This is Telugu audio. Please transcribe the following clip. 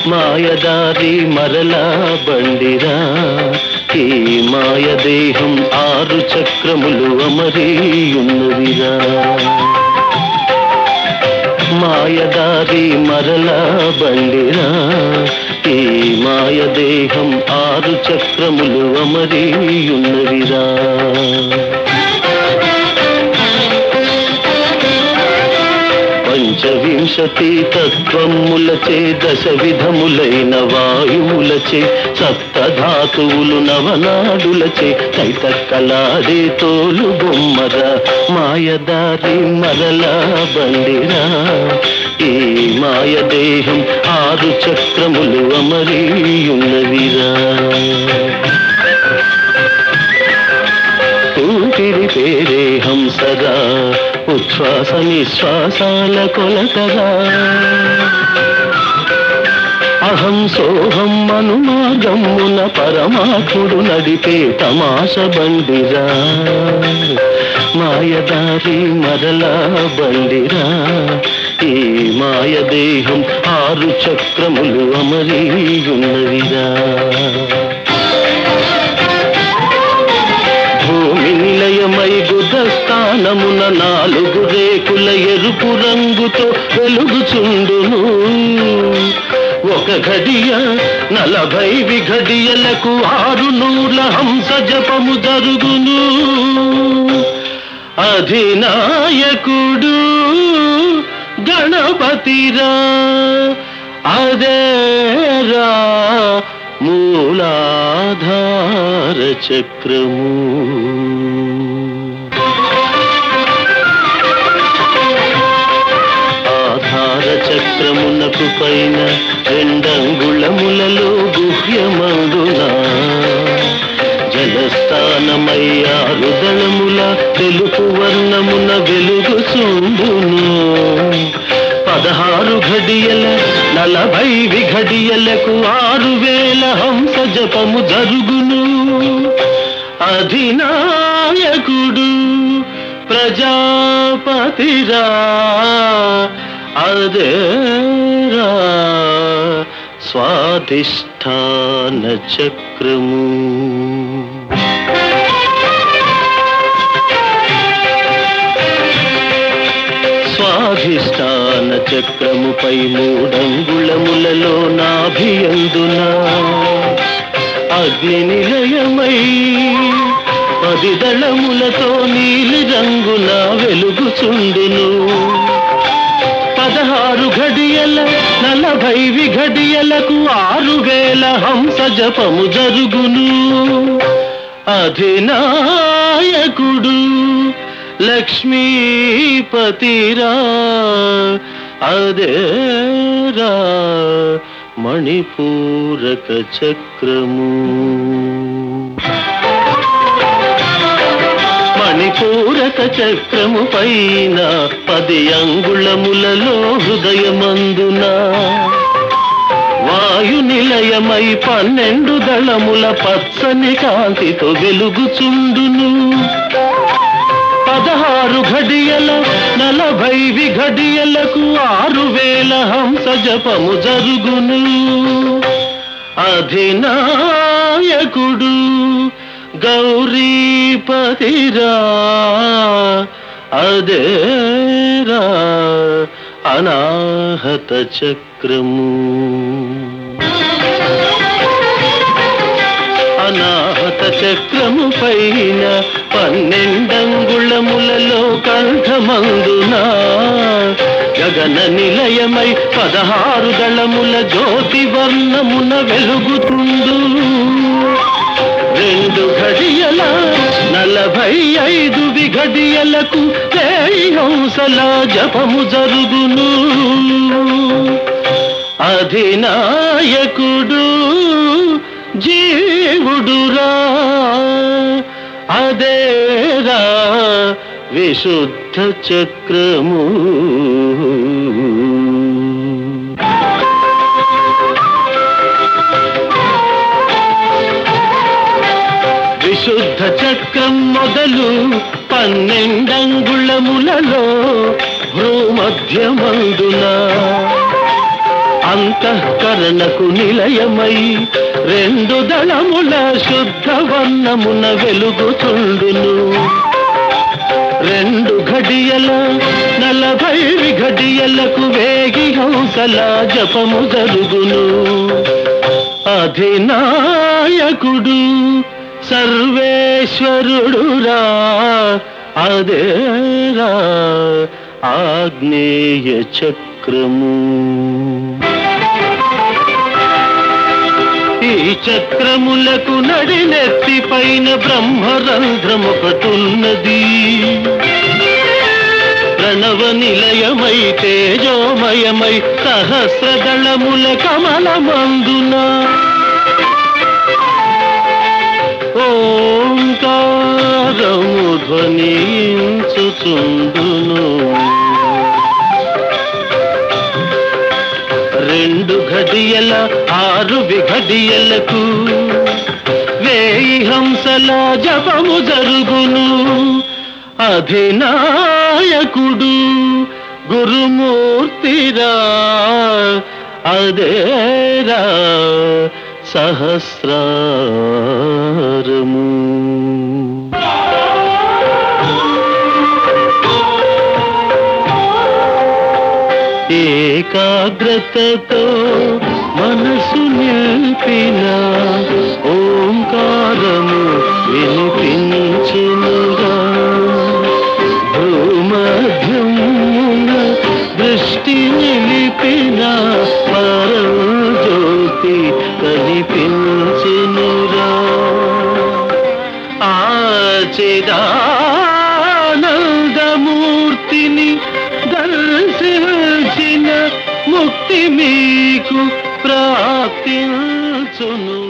మాయదారి మరలా బండిరా ఈ మాయదేహం ఆరు చక్రములు అమరి ఉన్నవిరా మాయదారి మరలా బండిరా ఈ మాయదేహం ఆరు చక్రములు అమరి ఉన్నవిరా పంచవింశతి తత్వములచే దశ విధములైన వాయువులచే సప్తధాతువులు నవనాడులచే కైతక్కలాడే తోలు బొమ్మర మాయదారి మరలా బండిరా ఈ మాయదేహం ఆరు చక్రములు అమరి ఉన్నవిరా ఊపిరి పేరే హంసరా ఉచ్ఛ్వాస నిశ్వాసాల కొలతరా అహం సోహం అనుమాగమ్మున పరమాత్ముడు నడిపే తమాష బండిరా మాయదారి మరలా బండిరా ఈ మాయదేహం ఆరు చక్రములు అమరి ఉన్నవిరా భూమి నిలయమై గుదస్థానమున నాలుగు రేకుల ఎరుపు రంగుతో వెలుగుచుండును ఒక ఘడియ నలభై విఘడియలకు ఆరు నూర్ల హంస జపము జరుగును అధినాయకుడు గణపతిరా అదేరా మూలాధార చక్రము ఆధార చక్రమునకు పైన రెండంగుళములలో గుహ్యమందున జలస్థానమై ఆరు దళముల తెలుపు వర్ణమున వెలుగు చూడును పదహారు ఘడియల నలభై విఘడియలకు ఆరు వేల హంస జపము జరుగును అధినాయకుడు ప్రజాపతిరా అదేరా స్వాధిష్టాన చక్రము స్వాధిష్టాన చక్రముపై మూడంగుళములలో నాభియందున అగ్ని నిలయమై పది దళములతో నీలి రంగున వెలుగుచుండును పదహారు ఘడియల నలభై విఘడియలకు ఆరు వేల హంస జపము జరుగును అధినాయకుడు లక్ష్మీపతిరా అదేరా మణిపూరక చక్రము మణిపూరక చక్రము పైన పది అంగుళములలో హృదయమందున వాయు నిలయమై పన్నెండు దళముల పచ్చని కాంతితో వెలుగుచుండును పదహారు ఘడియల నలభై విఘడియలకు ఆరు వేల హంస జపము జరుగును అధినాయకుడు గౌరీపతిరా అదేరా అనాహత చక్రము అనాహత చక్రము పైన పన్నెండంగుళములలో కంఠమందున గగన నిలయమై పదహారు దళముల జ్యోతి వర్ణమున వెలుగుతుండు రెండు ఘడియల నలభై ఐదు విఘడియలకు వేయి హంసల జపము జరుగును అధినాయకుడు జీవుడురా అదేరా విశుద్ధ చక్రము విశుద్ధ చక్రం మొదలు పన్నెండంగుళములలో భ్రూమధ్యమందున అంతఃకరణకు నిలయమై రెండు దళముల శుద్ధ వర్ణమున వెలుగుచుండును రెండు ఘడియల నలభై ఘడియలకు వేగి హంసల జపము జరుగును అధినాయకుడు సర్వేశ్వరుడురా అదేరా ఆగ్నేయ చక్రము ఈ చక్రములకు నడినెత్తి పైన బ్రహ్మరంధ్రం ఒకటున్నది ప్రణవ నిలయమై తేజోమయమై సహస్రదళముల కమలమందున ఓంకారము ధ్వనించుచుండును రెండు ఘడియల ఆరు విఘడియలకు వేయి హంసల జపము జరుగును అధినాయకుడు గురుమూర్తిరా అదేరా సహస్రారము ఏకాగ్రతతో మనసు నిలిపిన ఓంకారము వినిపించునుగా భూమధ్యమున దృష్టి నిలిపిన పరజ్యోతి కనిపించునురా ఆచిదానందమూర్తిని దర్శించిన ముక్తి మీకు ప్రాప్తించును